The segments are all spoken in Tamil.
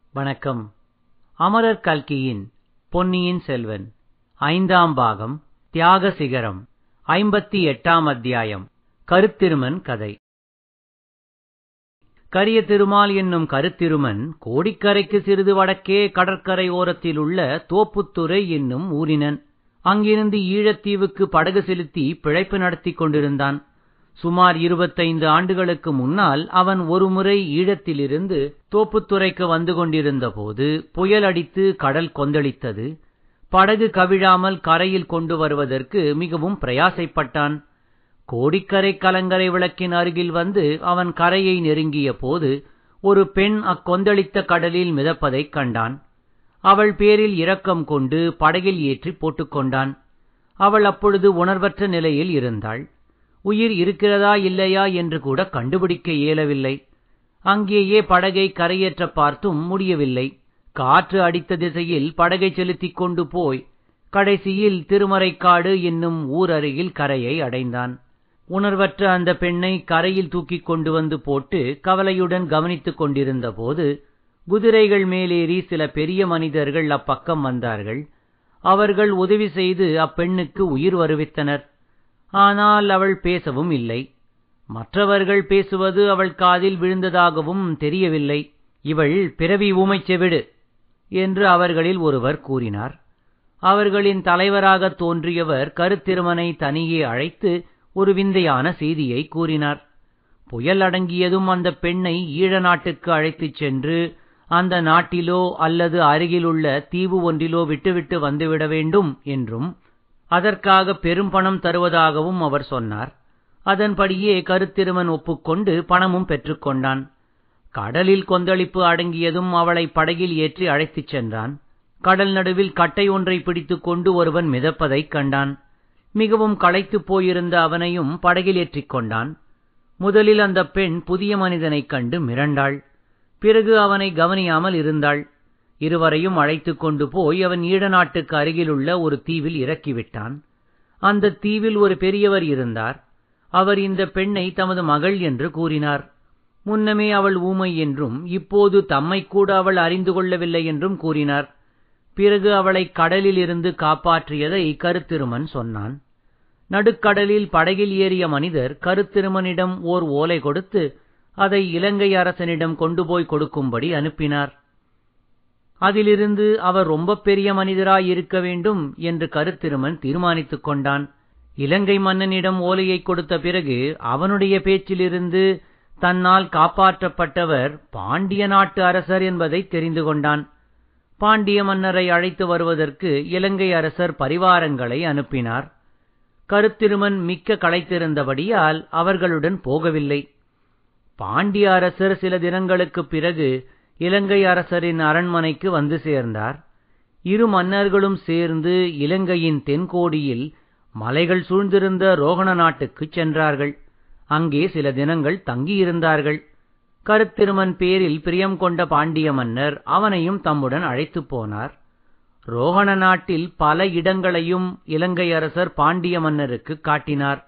வணக்கம் அமரர் கல்கியின் பொன்னியின் செல்வன் ஐந்தாம் பாகம் தியாக சிகரம் ஐம்பத்தி எட்டாம் அத்தியாயம் கருத்திருமன் கதை கரிய திருமால் என்னும் கருத்திருமன் கோடிக்கரைக்கு சிறிது வடக்கே கடற்கரை ஓரத்தில் உள்ள தோப்புத்துறை என்னும் ஊரினன் அங்கிருந்து ஈழத்தீவுக்கு படகு செலுத்தி பிழைப்பு நடத்திக் கொண்டிருந்தான் சுமார் இருபத்தைந்து ஆண்டுகளுக்கு முன்னால் அவன் ஒருமுறை ஈழத்திலிருந்து தோப்புத்துறைக்கு வந்து கொண்டிருந்த போது புயல் அடித்து கடல் கொந்தளித்தது படகு கவிழாமல் கரையில் கொண்டு வருவதற்கு மிகவும் பிரயாசைப்பட்டான் கோடிக்கரை கலங்கரை விளக்கின் அருகில் வந்து அவன் கரையை நெருங்கிய போது ஒரு பெண் அக்கொந்தளித்த கடலில் மிதப்பதைக் கண்டான் அவள் பேரில் இரக்கம் கொண்டு படகில் ஏற்றி போட்டுக்கொண்டான் அவள் அப்பொழுது உணர்வற்ற நிலையில் இருந்தாள் உயிர் இருக்கிறதா இல்லையா என்று கூட கண்டுபிடிக்க இயலவில்லை அங்கேயே படகை கரையேற்ற பார்த்தும் முடியவில்லை காற்று அடித்த திசையில் படகை செலுத்திக் கொண்டு போய் கடைசியில் திருமறைக்காடு என்னும் ஊர் அருகில் கரையை அடைந்தான் உணர்வற்ற அந்த பெண்ணை கரையில் தூக்கிக் கொண்டு வந்து போட்டு கவலையுடன் கவனித்துக் கொண்டிருந்த போது குதிரைகள் மேலேறி சில பெரிய மனிதர்கள் அப்பக்கம் வந்தார்கள் அவர்கள் உதவி செய்து அப்பெண்ணுக்கு உயிர் வருவித்தனர் ஆனால் அவள் பேசவும் இல்லை மற்றவர்கள் பேசுவது அவள் காதில் விழுந்ததாகவும் தெரியவில்லை இவள் பிறவி ஊமைச் செவிடு என்று அவர்களில் ஒருவர் கூறினார் அவர்களின் தலைவராகத் தோன்றியவர் கருத்திருமனை தனியே அழைத்து ஒரு விந்தையான செய்தியை கூறினார் புயல் அடங்கியதும் அந்த பெண்ணை ஈழ நாட்டுக்கு அழைத்துச் சென்று அந்த நாட்டிலோ அல்லது அருகிலுள்ள தீவு ஒன்றிலோ விட்டுவிட்டு வந்துவிட வேண்டும் என்றும் அதற்காக பெரும் பணம் தருவதாகவும் அவர் சொன்னார் அதன்படியே கருத்திருமன் ஒப்புக்கொண்டு பணமும் பெற்றுக்கொண்டான் கடலில் கொந்தளிப்பு அடங்கியதும் அவளை படகில் ஏற்றி அழைத்துச் சென்றான் கடல் நடுவில் கட்டை ஒன்றை பிடித்துக் கொண்டு ஒருவன் மிதப்பதைக் கண்டான் மிகவும் களைத்துப் போயிருந்த அவனையும் படகில் ஏற்றிக் கொண்டான் முதலில் அந்த பெண் புதிய மனிதனைக் கண்டு மிரண்டாள் பிறகு அவனை கவனியாமல் இருந்தாள் இருவரையும் அழைத்துக் கொண்டு போய் அவன் ஈழ நாட்டுக்கு அருகிலுள்ள ஒரு தீவில் இறக்கிவிட்டான் அந்த தீவில் ஒரு பெரியவர் இருந்தார் அவர் இந்த பெண்ணை தமது மகள் என்று கூறினார் முன்னமே அவள் ஊமை என்றும் இப்போது தம்மை கூட அவள் அறிந்து கொள்ளவில்லை என்றும் கூறினார் பிறகு அவளை கடலில் இருந்து காப்பாற்றியதை கருத்திருமன் சொன்னான் நடுக்கடலில் படகில் ஏறிய மனிதர் கருத்திருமனிடம் ஓர் ஓலை கொடுத்து அதை இலங்கை அரசனிடம் கொண்டு போய் கொடுக்கும்படி அனுப்பினார் அதிலிருந்து அவர் ரொம்ப பெரிய மனிதராய் இருக்க வேண்டும் என்று கருத்திருமன் தீர்மானித்துக் கொண்டான் இலங்கை மன்னனிடம் ஓலையை கொடுத்த பிறகு அவனுடைய பேச்சிலிருந்து தன்னால் காப்பாற்றப்பட்டவர் பாண்டிய நாட்டு அரசர் என்பதை தெரிந்து கொண்டான் பாண்டிய மன்னரை அழைத்து வருவதற்கு இலங்கை அரசர் பரிவாரங்களை அனுப்பினார் கருத்திருமன் மிக்க களைத்திருந்தபடியால் அவர்களுடன் போகவில்லை பாண்டிய அரசர் சில தினங்களுக்குப் பிறகு இலங்கை அரசரின் அரண்மனைக்கு வந்து சேர்ந்தார் இரு மன்னர்களும் சேர்ந்து இலங்கையின் தென்கோடியில் மலைகள் சூழ்ந்திருந்த ரோகண நாட்டுக்குச் சென்றார்கள் அங்கே சில தினங்கள் தங்கியிருந்தார்கள் கருத்திருமன் பேரில் பிரியம் கொண்ட பாண்டிய மன்னர் அவனையும் தம்முடன் அழைத்துப் போனார் ரோகண நாட்டில் பல இடங்களையும் இலங்கை அரசர் பாண்டிய மன்னருக்கு காட்டினார்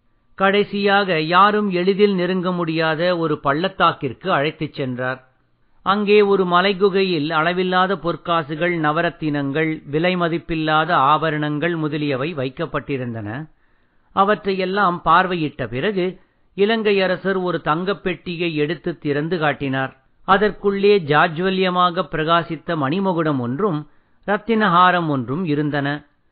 கடைசியாக யாரும் எளிதில் நெருங்க முடியாத ஒரு பள்ளத்தாக்கிற்கு அழைத்துச் சென்றார் அங்கே ஒரு மலைகுகையில் அளவில்லாத பொற்காசுகள் நவரத்தினங்கள் விலை மதிப்பில்லாத ஆபரணங்கள் முதலியவை வைக்கப்பட்டிருந்தன அவற்றையெல்லாம் பார்வையிட்ட பிறகு இலங்கை அரசர் ஒரு தங்கப் பெட்டியை எடுத்து திறந்து காட்டினார் அதற்குள்ளே ஜாஜ்வல்யமாக பிரகாசித்த மணிமகுடம் ஒன்றும் ரத்தினஹாரம் ஒன்றும் இருந்தன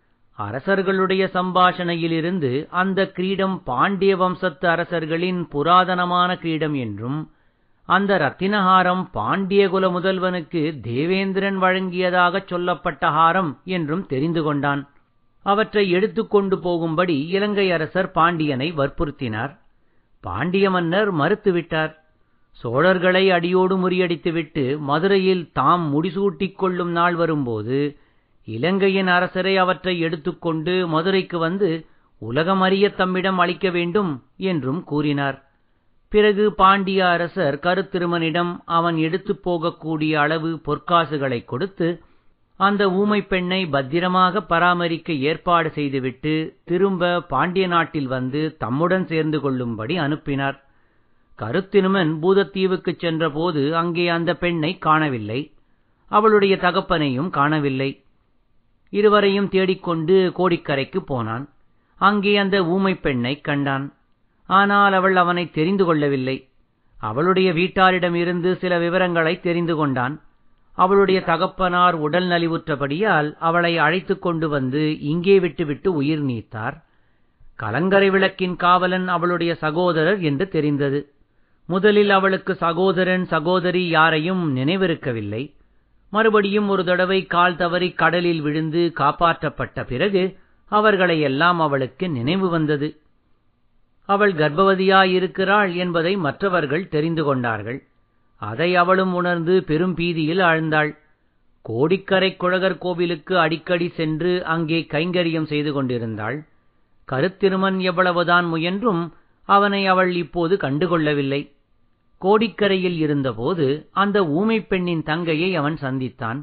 அரசர்களுடைய சம்பாஷணையிலிருந்து அந்த கிரீடம் பாண்டிய வம்சத்து அரசர்களின் புராதனமான கிரீடம் என்றும் அந்த ரத்தினஹாரம் பாண்டியகுல முதல்வனுக்கு தேவேந்திரன் வழங்கியதாகச் சொல்லப்பட்ட ஹாரம் என்றும் தெரிந்து கொண்டான் அவற்றை எடுத்துக்கொண்டு போகும்படி இலங்கை அரசர் பாண்டியனை வற்புறுத்தினார் பாண்டிய மன்னர் மறுத்துவிட்டார் சோழர்களை அடியோடு முறியடித்துவிட்டு மதுரையில் தாம் முடிசூட்டிக் கொள்ளும் நாள் வரும்போது இலங்கையின் அரசரை அவற்றை எடுத்துக்கொண்டு மதுரைக்கு வந்து உலகமறிய தம்மிடம் அளிக்க வேண்டும் என்றும் கூறினார் பிறகு பாண்டிய அரசர் கருத்திருமனிடம் அவன் எடுத்துப் போகக்கூடிய அளவு பொற்காசுகளைக் கொடுத்து அந்த ஊமைப் பெண்ணை பத்திரமாக பராமரிக்க ஏற்பாடு செய்துவிட்டு திரும்ப பாண்டிய நாட்டில் வந்து தம்முடன் சேர்ந்து கொள்ளும்படி அனுப்பினார் கருத்திருமன் பூதத்தீவுக்குச் சென்றபோது அங்கே அந்த பெண்ணை காணவில்லை அவளுடைய தகப்பனையும் காணவில்லை இருவரையும் தேடிக்கொண்டு கோடிக்கரைக்குப் போனான் அங்கே அந்த ஊமைப் பெண்ணைக் கண்டான் ஆனால் அவள் அவனை தெரிந்து கொள்ளவில்லை அவளுடைய வீட்டாரிடமிருந்து சில விவரங்களை தெரிந்து கொண்டான் அவளுடைய தகப்பனார் உடல் நலிவுற்றபடியால் அவளை அழைத்துக் கொண்டு வந்து இங்கே விட்டுவிட்டு உயிர் நீத்தார் கலங்கரை விளக்கின் காவலன் அவளுடைய சகோதரர் என்று தெரிந்தது முதலில் அவளுக்கு சகோதரன் சகோதரி யாரையும் நினைவிருக்கவில்லை மறுபடியும் ஒரு தடவை கால் தவறி கடலில் விழுந்து காப்பாற்றப்பட்ட பிறகு அவர்களையெல்லாம் அவளுக்கு நினைவு வந்தது அவள் கர்ப்பவதியாயிருக்கிறாள் என்பதை மற்றவர்கள் தெரிந்து கொண்டார்கள் அதை அவளும் உணர்ந்து பெரும் பீதியில் ஆழ்ந்தாள் கோடிக்கரை குழகர் கோவிலுக்கு அடிக்கடி சென்று அங்கே கைங்கரியம் செய்து கொண்டிருந்தாள் கருத்திருமன் எவ்வளவுதான் முயன்றும் அவனை அவள் இப்போது கண்டுகொள்ளவில்லை கோடிக்கரையில் இருந்தபோது அந்த ஊமைப் பெண்ணின் தங்கையை அவன் சந்தித்தான்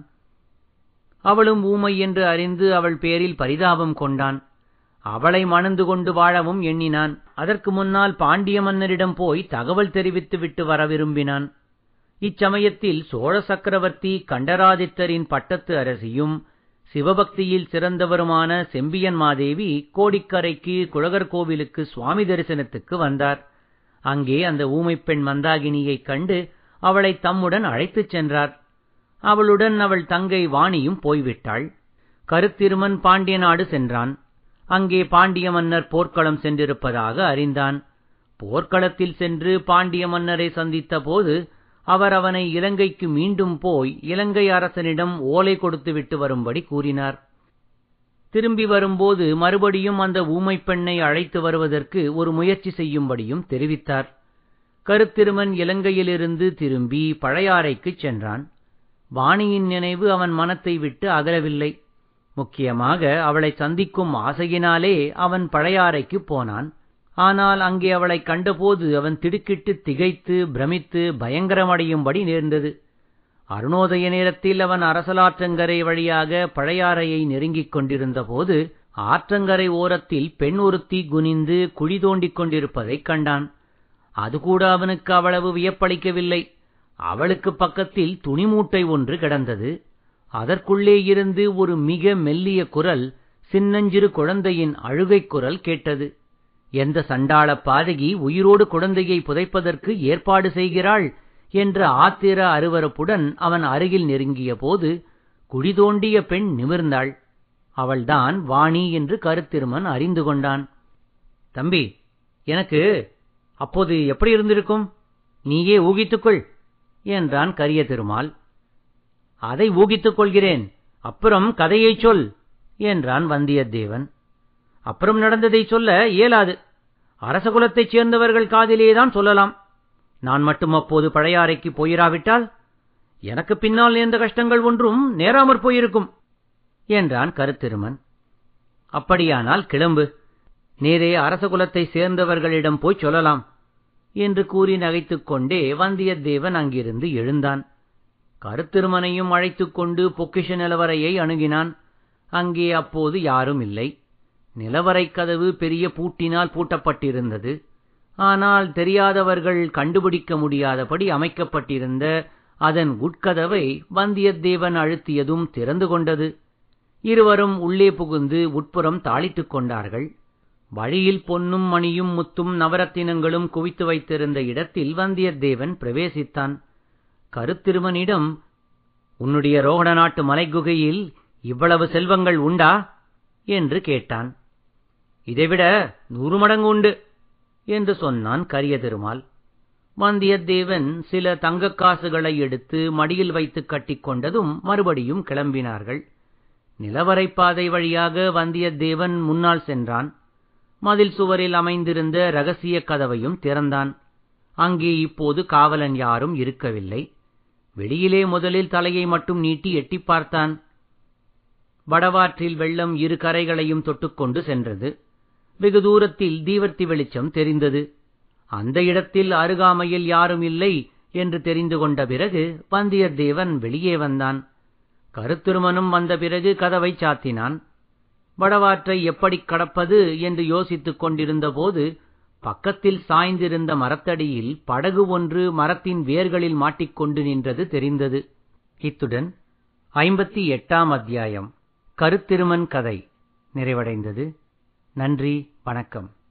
அவளும் ஊமை என்று அறிந்து அவள் பேரில் பரிதாபம் கொண்டான் அவளை மணந்து கொண்டு வாழவும் எண்ணினான் அதற்கு முன்னால் பாண்டிய மன்னரிடம் போய் தகவல் தெரிவித்து விட்டு வர விரும்பினான் இச்சமயத்தில் சோழ சக்கரவர்த்தி கண்டராதித்தரின் பட்டத்து அரசியும் சிவபக்தியில் சிறந்தவருமான செம்பியன் மாதேவி கோடிக்கரைக்கு குழகர் கோவிலுக்கு சுவாமி தரிசனத்துக்கு வந்தார் அங்கே அந்த ஊமைப் பெண் மந்தாகினியைக் கண்டு அவளை தம்முடன் அழைத்துச் சென்றார் அவளுடன் அவள் தங்கை வாணியும் போய்விட்டாள் கருத்திருமன் பாண்டிய நாடு சென்றான் அங்கே பாண்டிய மன்னர் போர்க்களம் சென்றிருப்பதாக அறிந்தான் போர்க்களத்தில் சென்று பாண்டிய மன்னரை சந்தித்த போது அவர் அவனை இலங்கைக்கு மீண்டும் போய் இலங்கை அரசனிடம் ஓலை கொடுத்துவிட்டு வரும்படி கூறினார் திரும்பி வரும்போது மறுபடியும் அந்த ஊமைப் பெண்ணை அழைத்து வருவதற்கு ஒரு முயற்சி செய்யும்படியும் தெரிவித்தார் கருத்திருமன் இலங்கையிலிருந்து திரும்பி பழையாறைக்குச் சென்றான் வாணியின் நினைவு அவன் மனத்தை விட்டு அகலவில்லை முக்கியமாக அவளை சந்திக்கும் ஆசையினாலே அவன் பழையாறைக்குப் போனான் ஆனால் அங்கே அவளைக் கண்டபோது அவன் திடுக்கிட்டு திகைத்து பிரமித்து பயங்கரமடையும்படி நேர்ந்தது அருணோதய நேரத்தில் அவன் அரசலாற்றங்கரை வழியாக பழையாறையை நெருங்கிக் கொண்டிருந்த போது ஆற்றங்கரை ஓரத்தில் பெண் ஒருத்தி குனிந்து குழி தோண்டிக் கொண்டிருப்பதைக் கண்டான் அது கூட அவனுக்கு அவ்வளவு வியப்பளிக்கவில்லை அவளுக்கு பக்கத்தில் துணிமூட்டை ஒன்று கிடந்தது அதற்குள்ளே இருந்து ஒரு மிக மெல்லிய குரல் சின்னஞ்சிறு குழந்தையின் அழுகைக் குரல் கேட்டது எந்த சண்டாள பாதகி உயிரோடு குழந்தையை புதைப்பதற்கு ஏற்பாடு செய்கிறாள் என்ற ஆத்திர அருவருப்புடன் அவன் அருகில் நெருங்கிய போது குழி தோண்டிய பெண் நிமிர்ந்தாள் அவள்தான் வாணி என்று கருத்திருமன் அறிந்து கொண்டான் தம்பி எனக்கு அப்போது எப்படி இருந்திருக்கும் நீயே ஊகித்துக்கொள் என்றான் கரிய திருமால் அதை ஊகித்துக் கொள்கிறேன் அப்புறம் கதையைச் சொல் என்றான் வந்தியத்தேவன் அப்புறம் நடந்ததை சொல்ல இயலாது அரசகுலத்தைச் சேர்ந்தவர்கள் காதிலேதான் சொல்லலாம் நான் மட்டும் அப்போது பழையாறைக்கு போயிராவிட்டால் எனக்கு பின்னால் நேர்ந்த கஷ்டங்கள் ஒன்றும் நேராமற் போயிருக்கும் என்றான் கருத்திருமன் அப்படியானால் கிளம்பு நேரே அரசகுலத்தைச் சேர்ந்தவர்களிடம் போய் சொல்லலாம் என்று கூறி நகைத்துக் கொண்டே வந்தியத்தேவன் அங்கிருந்து எழுந்தான் கருத்திருமனையும் அழைத்துக் கொண்டு பொக்கிஷ நிலவரையை அணுகினான் அங்கே அப்போது யாரும் இல்லை நிலவரைக் கதவு பெரிய பூட்டினால் பூட்டப்பட்டிருந்தது ஆனால் தெரியாதவர்கள் கண்டுபிடிக்க முடியாதபடி அமைக்கப்பட்டிருந்த அதன் உட்கதவை வந்தியத்தேவன் அழுத்தியதும் திறந்து கொண்டது இருவரும் உள்ளே புகுந்து உட்புறம் தாளிட்டுக் கொண்டார்கள் வழியில் பொன்னும் மணியும் முத்தும் நவரத்தினங்களும் குவித்து வைத்திருந்த இடத்தில் வந்தியத்தேவன் பிரவேசித்தான் கருத்திருமனிடம் உன்னுடைய ரோகண நாட்டு மலைக்குகையில் இவ்வளவு செல்வங்கள் உண்டா என்று கேட்டான் இதைவிட நூறு மடங்கு உண்டு என்று சொன்னான் கரிய திருமால் வந்தியத்தேவன் சில தங்கக் காசுகளை எடுத்து மடியில் வைத்து கட்டிக் கொண்டதும் மறுபடியும் கிளம்பினார்கள் நிலவரைப்பாதை வழியாக வந்தியத்தேவன் முன்னால் சென்றான் மதில் சுவரில் அமைந்திருந்த ரகசிய கதவையும் திறந்தான் அங்கே இப்போது காவலன் யாரும் இருக்கவில்லை வெளியிலே முதலில் தலையை மட்டும் நீட்டி எட்டிப் பார்த்தான் வடவாற்றில் வெள்ளம் இரு கரைகளையும் தொட்டுக்கொண்டு சென்றது வெகு தூரத்தில் தீவர்த்தி வெளிச்சம் தெரிந்தது அந்த இடத்தில் அருகாமையில் யாரும் இல்லை என்று தெரிந்து கொண்ட பிறகு வந்தியத்தேவன் வெளியே வந்தான் கருத்திருமனும் வந்த பிறகு கதவை சாத்தினான் வடவாற்றை எப்படிக் கடப்பது என்று யோசித்துக் கொண்டிருந்த போது பக்கத்தில் சாய்ந்திருந்த மரத்தடியில் படகு ஒன்று மரத்தின் வேர்களில் மாட்டிக்கொண்டு நின்றது தெரிந்தது இத்துடன் ஐம்பத்தி எட்டாம் அத்தியாயம் கருத்திருமன் கதை நிறைவடைந்தது நன்றி வணக்கம்